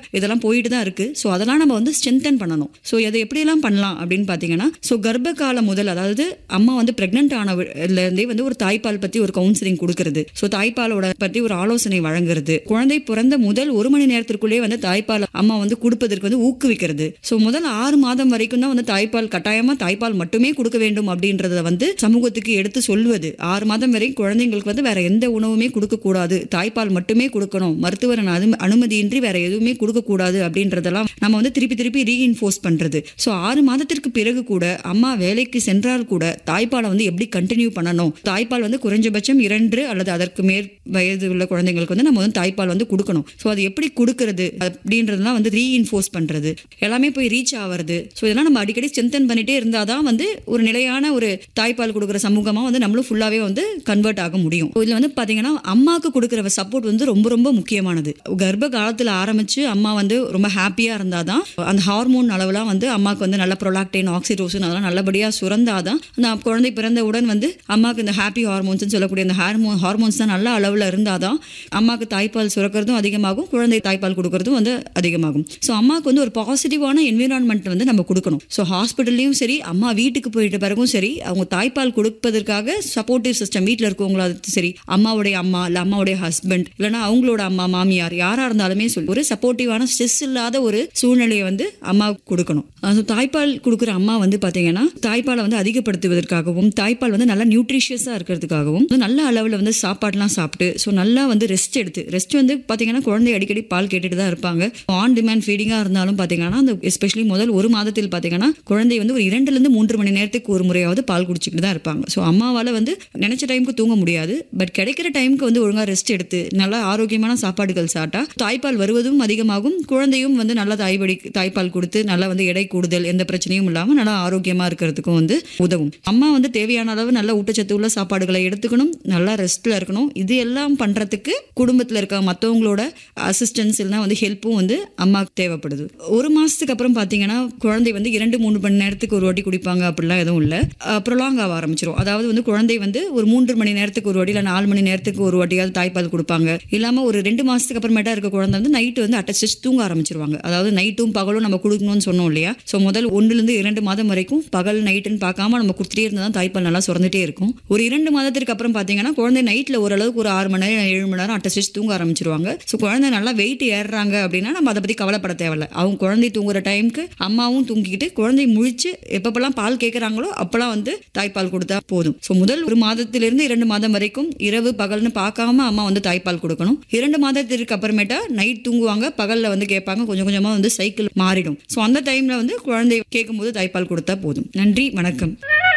இதெல்லாம் போயிட்டு தான் இருக்கு ஸோ அதெல்லாம் நம்ம வந்து ஸ்ட்ரென்தன் பண்ணணும் ஸோ அதை எப்படியெல்லாம் பண்ணலாம் அப்படின்னு பார்த்தீங்கன்னா ஸோ கர்ப்ப காலம் முதல் அதாவது அம்மா வந்து பிரெக்னென்ட் ஆனதுலேருந்தே வந்து ஒரு தாய்ப்பால் பற்றி ஒரு கவுன்சிலிங் கொடுக்கறது ஸோ தாய்ப்பாலோட பற்றி ஒரு ஆலோசனை வழங்குறது குழந்தை பிறந்த முதல் ஒரு மணி நேரத்திற்குள்ளே வந்து தாய்ப்பால் அம்மா வந்து கொடுப்பதற்கு வந்து ஊக்குவிக்கிறது ஸோ முதல் ஆறு மாதம் வரைக்கும் தான் வந்து தாய்ப்பால் கட்டாயமா தாய்ப்பால் மட்டுமே கொடுக்க வேண்டும் அப்படின்றத வந்து சமூகத்துக்கு எடுத்து சொல்வது ஆறு மாதம் வரை குழந்தைங்களுக்கு வந்து வேற எந்த உணவுமே கொடுக்க கூடாது தாய்ப்பால் மட்டுமே கொடுக்கணும் மருத்துவர் அனு- அனுமதியின்றி வேற எதுவுமே கொடுக்க கூடாது அப்படின்றதெல்லாம் நம்ம வந்து திருப்பி திருப்பி ரீஇன்ஃபோர்ஸ் பண்றது ஸோ ஆறு மாதத்திற்கு பிறகு கூட அம்மா வேலைக்கு சென்றால் கூட தாய்ப்பாலை வந்து எப்படி கண்டினியூ பண்ணணும் தாய்ப்பால் வந்து குறைஞ்சபட்சம் இரண்டு அல்லது அதற்கு மேற் வயது உள்ள குழந்தைங்களுக்கு வந்து நம்ம வந்து தாய்ப்பால் வந்து கொடுக்கணும் ஸோ அது எப்படி கொடுக்கறது அப்படின்றதெல்லாம் வந்து ரீஇன்ஃபோர்ஸ் பண்றது எல்லாமே போய் ரீச் ஆகிறது ஸோ இதெல்லாம் நம்ம அடிக்கடி ஸ்ட்ரென்தன் பண்ணிட்டே இருந்தால் தான் வந்து ஒரு நிலையான ஒரு தாய்ப்பால் கொடுக்குற சமூகமாக வந்து நம்மளும் ஃபுல்லாகவே வந்து கன்வெர்ட் ஆக முடியும் இதில் வந்து பார்த்தீங்கன்னா அம்மாவுக்கு கொடுக்குற சப்போர்ட் வந்து ரொம்ப ரொம்ப முக்கியமானது கர்ப்ப காலத்தில் ஆரம்பிச்சு அம்மா வந்து ரொம்ப ஹாப்பியாக இருந்தால் தான் அந்த ஹார்மோன் அளவுலாம் வந்து அம்மாவுக்கு வந்து நல்ல ப்ரொலாக்டைன் ஆக்சிடோசின் அதெல்லாம் நல்லபடியாக சுரந்தாதான் அந்த குழந்தை பிறந்தவுடன் வந்து அம்மாவுக்கு இந்த ஹாப்பி ஹார்மோன்ஸ்னு சொல்லக்கூடிய இந்த ஹார்மோன் ஹார்மோன்ஸ் தான் நல்ல அளவில் இருந்தால் தான் அம்மாவுக்கு தாய்ப்பால் சுரக்கிறதும் அதிகமாகும் குழந்தை தாய்ப்பால் கொடுக்கறதும் வந்து அதிகமாகும் ஸோ அம்மாவுக்கு வந்து ஒரு பாசிட்டிவான என்விரான்மெண்ட் வந்து நம்ம கொடுக்கணும் ஸோ ஹாஸ்பிட்டல்லையும் சரி அம்மா வீட்டுக்கு போயிட்ட பிறகும் சரி அவங்க தாய்ப்பால் கொடுப்பதற்காக சப்போர்ட்டிவ் சிஸ்டம் வீட்டில் இருக்கவங்களாவது சரி அம்மாவுடைய அம்மா இல்லை அம்மாவுடைய ஹஸ்பண்ட் இல்லைன்னா அவங்களோட அம்மா மாமியார் யாராக இருந்தாலுமே சொல்லி ஒரு சப்போர்ட்டிவான ஸ்ட்ரெஸ் இல்லாத ஒரு சூழ்நிலையை வந்து அம்மாவுக்கு கொடுக்கணும் அது தாய்ப்பால் கொடுக்குற அம்மா வந்து பார்த்தீங்கன்னா தாய்ப்பாலை வந்து அதிகப்படுத்துவதற்காகவும் தாய்ப்பால் வந்து நல்லா நியூட்ரிஷியஸாக இருக்கிறதுக்காகவும் வந்து நல்ல அளவில் வந்து சாப்பாடுலாம் சாப்பிட்டு ஸோ நல்லா வந்து ரெஸ்ட் எடுத்து ரெஸ்ட் வந்து பார்த்தீங்கன்னா குழந்தை அடிக்கடி பால் கேட்டுட்டு தான் இருப்பாங்க ஆன் டிமாண்ட் ஃபீடிங்காக இருந்தாலும் பார்த்தீங்கன்னா அந்த எஸ்பெஷலி முதல் ஒரு மாதத்தில் பார்த்தீங்கன்னா குழந்தை வந்து ஒரு இரண்டுலேருந்து மூன்று மணி நேரத்துக்கு ஒரு முறையாவது பால் குடிச்சிக்கிட்டு தான் இருப்பாங்க ஸோ அம்மாவால் வந்து நினைச்ச டைமுக்கு தூங்க முடியாது பட் கிடைக்கிற டைமுக்கு வந்து ஒழுங்காக ரெஸ்ட் எடுத்து நல்லா ஆரோக்கியமான சாப்பாடுகள் சாப்பிட்டா தாய்ப்பால் வருவதும் அதிகமாகும் குழந்தையும் வந்து நல்லா தாய்படி தாய்ப்பால் கொடுத்து நல்லா வந்து எடை கூடுதல் எந்த பிரச்சனையும் இல்லாமல் நல்லா ஆரோக்கியமாக இருக்கிறதுக்கும் வந்து உதவும் அம்மா வந்து தேவையான அளவு நல்ல ஊட்டச்சத்து உள்ள சாப்பாடுகளை எடுத்துக்கணும் நல்லா ரெஸ்ட்டில் இருக்கணும் இது எல்லாம் பண்ணுறதுக்கு குடும்பத்தில் இருக்க மற்றவங்களோட அசிஸ்டன்ஸ் இல்லைனா வந்து ஹெல்ப்பும் வந்து அம்மாவுக்கு தேவைப்படுது ஒரு மாதத்துக்கு அப்புறம் பார்த்தீங்கன்னா குழந்தை வந்து இரண்டு மூணு மணி நேரத்துக்கு ஒரு வாட்டி குடிப்பாங்க அப்படிலாம் எதுவும் இல்லை ப்ரொலாங் ஆக ஆரம்பிச்சிரும் அதாவது வந்து குழந்தை வந்து ஒரு மூன்று மணி நேரத்துக்கு ஒரு வாட்டி இல்லை நாலு மணி நேரத்துக்கு ஒரு வாட்டியாவது தாய்ப்பால் கொடுப்பாங்க இல்லாமல் ஒரு ரெண்டு மாதத்துக்கு அப்புறமேட்டா இருக்க குழந்தை வந்து நைட்டு வந்து அட்டஸ்ட் தூங்க ஆரம்பிச்சிருவாங்க அதாவது நைட்டும் பகலும் நம்ம கொடுக்கணும்னு சொன்னோம் இல்லையா ஸோ முதல் ஒன்றுலேருந்து இரண்டு மாதம் வரைக்கும் பகல் நைட்டுன்னு பார்க்காம நம்ம கொடுத்துட்டே இருந்தால் தான் தாய்ப்பால் நல்லா சுரந்துட்டே இருக்கும் ஒரு இரண்டு மாதத்திற்கு அப்புறம் பார்த்தீங்கன்னா குழந்தை நைட்டில் ஓரளவுக்கு ஒரு ஆறு மணி நேரம் ஏழு மணி நேரம் அட்டஸ்ட் தூங்க ஆரம்பிச்சிருவாங்க ஸோ குழந்தை நல்லா வெயிட் ஏறுறாங்க அப்படின்னா நம்ம அதை பற்றி கவலைப்பட தேவையில்ல அவங்க குழந்தை தூங்குற டைமுக்கு அம்மாவும் தூங்கிக்கிட்டு குழந்தை முழிச்சு எப்பப்பெல்லாம் பால் கேட்குறாங்களோ அப்பெல்லாம் வந்து தாய்ப்பால் கொடுத்தா போதும் ஸோ முதல் ஒரு மாதத்திலிருந்து இரண்டு மாதம் வரைக்கும் இரவு பகல்னு பார்க்காம அம்மா வந்து தாய்ப்பால் கொடுக்கணும் இரண்டு மாதத்திற்கு அப்புறமேட்டா நைட் தூங்குவாங்க பகல்ல வந்து கேட்பாங்க கொஞ்சம் கொஞ்சமா வந்து சைக்கிள் மாறிடும் ஸோ அந்த டைம்ல வந்து குழந்தை கேட்கும்போது தாய்ப்பால் கொடுத்தா போதும் நன்றி வணக்கம்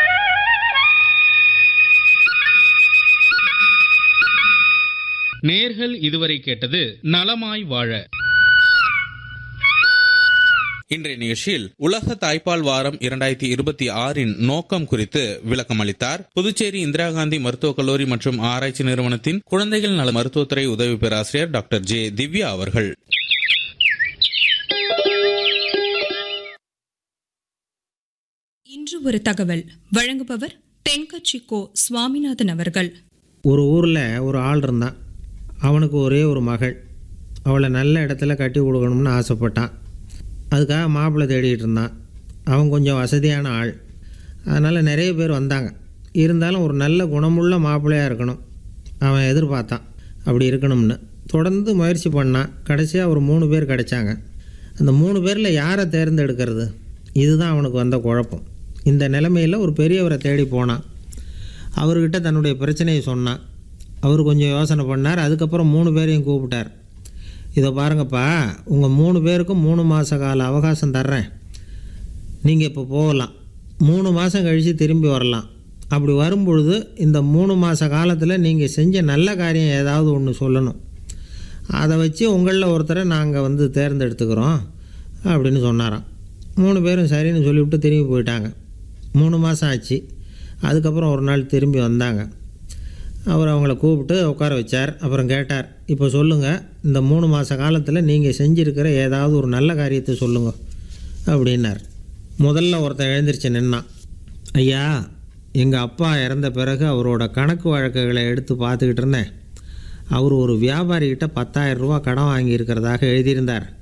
நேர்கள் இதுவரை கேட்டது நலமாய் வாழ இன்றைய நிகழ்ச்சியில் உலக தாய்ப்பால் வாரம் இரண்டாயிரத்தி இருபத்தி ஆறின் நோக்கம் குறித்து விளக்கம் அளித்தார் புதுச்சேரி இந்திரா காந்தி மருத்துவக் கல்லூரி மற்றும் ஆராய்ச்சி நிறுவனத்தின் குழந்தைகள் நல மருத்துவத்துறை உதவி பேராசிரியர் டாக்டர் ஜே திவ்யா அவர்கள் இன்று ஒரு தகவல் வழங்குபவர் தென்கட்சி கோ சுவாமிநாதன் அவர்கள் ஒரு ஊரில் ஒரு ஆள் இருந்தான் அவனுக்கு ஒரே ஒரு மகள் அவளை நல்ல இடத்துல கட்டி கொடுக்கணும்னு ஆசைப்பட்டான் அதுக்காக மாப்பிள்ளை தேடிட்டு இருந்தான் அவன் கொஞ்சம் வசதியான ஆள் அதனால் நிறைய பேர் வந்தாங்க இருந்தாலும் ஒரு நல்ல குணமுள்ள மாப்பிள்ளையாக இருக்கணும் அவன் எதிர்பார்த்தான் அப்படி இருக்கணும்னு தொடர்ந்து முயற்சி பண்ணான் கடைசியாக ஒரு மூணு பேர் கிடைச்சாங்க அந்த மூணு பேரில் யாரை தேர்ந்தெடுக்கிறது இதுதான் அவனுக்கு வந்த குழப்பம் இந்த நிலைமையில் ஒரு பெரியவரை தேடி போனான் அவர்கிட்ட தன்னுடைய பிரச்சனையை சொன்னான் அவர் கொஞ்சம் யோசனை பண்ணார் அதுக்கப்புறம் மூணு பேரையும் கூப்பிட்டார் இதை பாருங்கப்பா உங்கள் மூணு பேருக்கும் மூணு மாத கால அவகாசம் தர்றேன் நீங்கள் இப்போ போகலாம் மூணு மாதம் கழித்து திரும்பி வரலாம் அப்படி வரும்பொழுது இந்த மூணு மாத காலத்தில் நீங்கள் செஞ்ச நல்ல காரியம் ஏதாவது ஒன்று சொல்லணும் அதை வச்சு உங்களில் ஒருத்தரை நாங்கள் வந்து தேர்ந்தெடுத்துக்கிறோம் அப்படின்னு சொன்னாராம் மூணு பேரும் சரின்னு சொல்லிவிட்டு திரும்பி போயிட்டாங்க மூணு மாதம் ஆச்சு அதுக்கப்புறம் ஒரு நாள் திரும்பி வந்தாங்க அவர் அவங்கள கூப்பிட்டு உட்கார வச்சார் அப்புறம் கேட்டார் இப்போ சொல்லுங்கள் இந்த மூணு மாத காலத்தில் நீங்கள் செஞ்சுருக்கிற ஏதாவது ஒரு நல்ல காரியத்தை சொல்லுங்கள் அப்படின்னார் முதல்ல ஒருத்தன் எழுந்திருச்சு நின்னான் ஐயா எங்கள் அப்பா இறந்த பிறகு அவரோட கணக்கு வழக்குகளை எடுத்து பார்த்துக்கிட்டு இருந்தேன் அவர் ஒரு வியாபாரிகிட்ட பத்தாயிரம் ரூபா கடன் வாங்கியிருக்கிறதாக எழுதியிருந்தார்